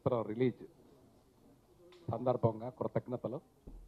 చిత్రం రిలీజ్ సందర్భంగా కృతజ్ఞతలు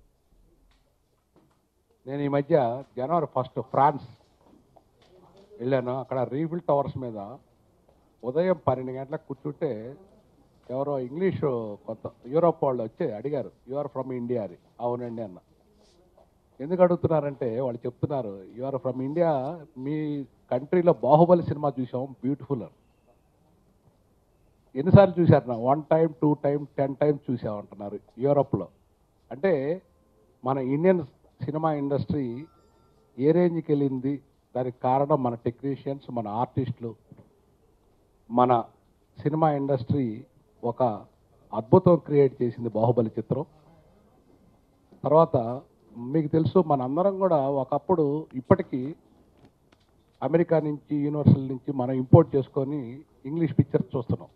నేను ఈ మధ్య జనవరి ఫస్ట్ ఫ్రాన్స్ వెళ్ళాను అక్కడ రీఫిల్ టవర్స్ మీద ఉదయం పన్నెండు గంటలకు కూర్చుంటే ఎవరో ఇంగ్లీషు కొంత యూరోప్ వాళ్ళు వచ్చి అడిగారు యు ఆర్ ఫ్రమ్ ఇండియా అని అవునండి అన్న ఎందుకు అడుగుతున్నారంటే వాళ్ళు చెప్తున్నారు యు ఆర్ ఫ్రమ్ ఇండియా మీ కంట్రీలో బాహుబలి సినిమా చూసాం బ్యూటిఫుల్ అని ఎన్నిసార్లు చూశారు నా one time two time ten times చూసామంటున్నారు యూరోప్లో అంటే మన ఇండియన్ సినిమా ఇండస్ట్రీ ఏ రేంజ్కి వెళ్ళింది దానికి కారణం మన టెక్నీషియన్స్ మన ఆర్టిస్టులు మన సినిమా ఇండస్ట్రీ ఒక అద్భుతం క్రియేట్ చేసింది బాహుబలి చిత్రం తర్వాత మీకు తెలుసు మన అందరం కూడా ఒకప్పుడు ఇప్పటికీ అమెరికా నుంచి యూనివర్సల్ నుంచి మనం ఇంపోర్ట్ చేసుకొని ఇంగ్లీష్ పిక్చర్స్ చూస్తున్నాం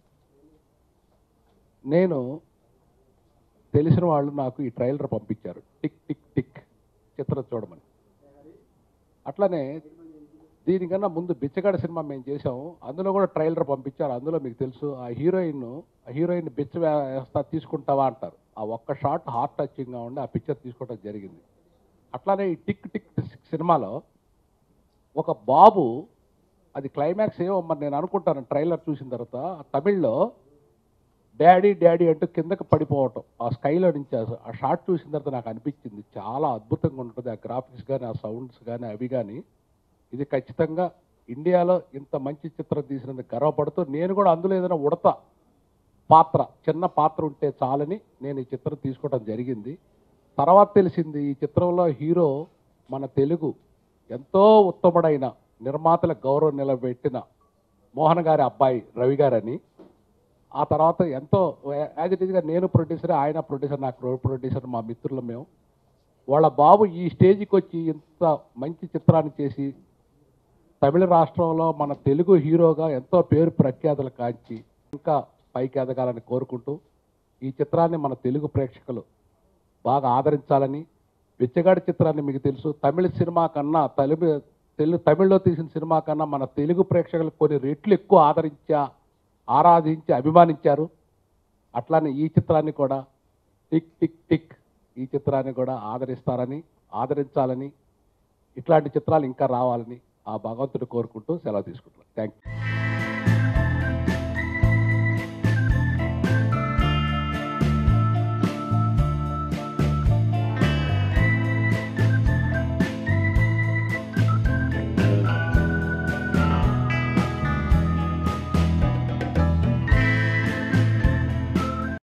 నేను తెలిసిన వాళ్ళు నాకు ఈ ట్రైలర్ పంపించారు టిక్ టిక్ టిక్ చిత్రం చూడమని అట్లనే దీనికన్నా ముందు బిచ్చగాడ సినిమా మేము చేసాము అందులో కూడా ట్రైలర్ పంపించారు అందులో మీకు తెలుసు ఆ హీరోయిన్ ఆ హీరోయిన్ బిచ్చ వేస్తా తీసుకుంటావా అంటారు ఆ ఒక్క షాట్ హార్ట్ టచింగ్గా ఉండి ఆ పిక్చర్ తీసుకోవడం జరిగింది అట్లానే ఈ టిక్ టిక్ టిక్ సినిమాలో ఒక బాబు అది క్లైమాక్స్ ఏమో మరి నేను అనుకుంటాను ట్రైలర్ చూసిన తర్వాత తమిళ్లో డాడీ డాడీ అంటూ కిందకి పడిపోవటం ఆ స్కైలో నుంచి ఆ- ఆ షాట్ చూసిన తర్వాత నాకు అనిపించింది చాలా అద్భుతంగా ఉంటుంది ఆ గ్రాఫిక్స్ కానీ ఆ సౌండ్స్ కానీ అవి కానీ ఇది ఖచ్చితంగా ఇండియాలో ఇంత మంచి చిత్రం తీసినందుకు గర్వపడుతూ నేను కూడా అందులో ఏదైనా ఉడత పాత్ర చిన్న పాత్ర ఉంటే చాలని నేను ఈ చిత్రం తీసుకోవడం జరిగింది తర్వాత తెలిసింది ఈ చిత్రంలో హీరో మన తెలుగు ఎంతో ఉత్తముడైన నిర్మాతల గౌరవం నిలబెట్టిన మోహన్ గారి అబ్బాయి రవి గారని ఆ తర్వాత ఎంతో యాజ్ ఇట్ ఈస్గా నేను ప్రొడ్యూసర్ ఆయన ప్రొడ్యూసర్ నాకు ప్రొడ్యూసర్ మా మిత్రులు మేము వాళ్ళ బాబు ఈ స్టేజ్కి వచ్చి ఇంత మంచి చిత్రాన్ని చేసి తమిళ రాష్ట్రంలో మన తెలుగు హీరోగా ఎంతో పేరు ప్రఖ్యాతులు కాంచి ఇంకా పైకి ఎదగాలని కోరుకుంటూ ఈ చిత్రాన్ని మన తెలుగు ప్రేక్షకులు బాగా ఆదరించాలని బిచ్చగాడి చిత్రాన్ని మీకు తెలుసు తమిళ సినిమా కన్నా తెలుగు తెలుగు తమిళ్లో తీసిన సినిమా కన్నా మన తెలుగు ప్రేక్షకులు కొన్ని రెట్లు ఎక్కువ ఆదరించా ఆరాధించి అభిమానించారు అట్లానే ఈ చిత్రాన్ని కూడా టిక్ టిక్ టిక్ ఈ చిత్రాన్ని కూడా ఆదరిస్తారని ఆదరించాలని ఇట్లాంటి చిత్రాలు ఇంకా రావాలని ఆ భగవంతుడు కోరుకుంటూ సెలవు తీసుకుంటున్నాను థ్యాంక్ యూ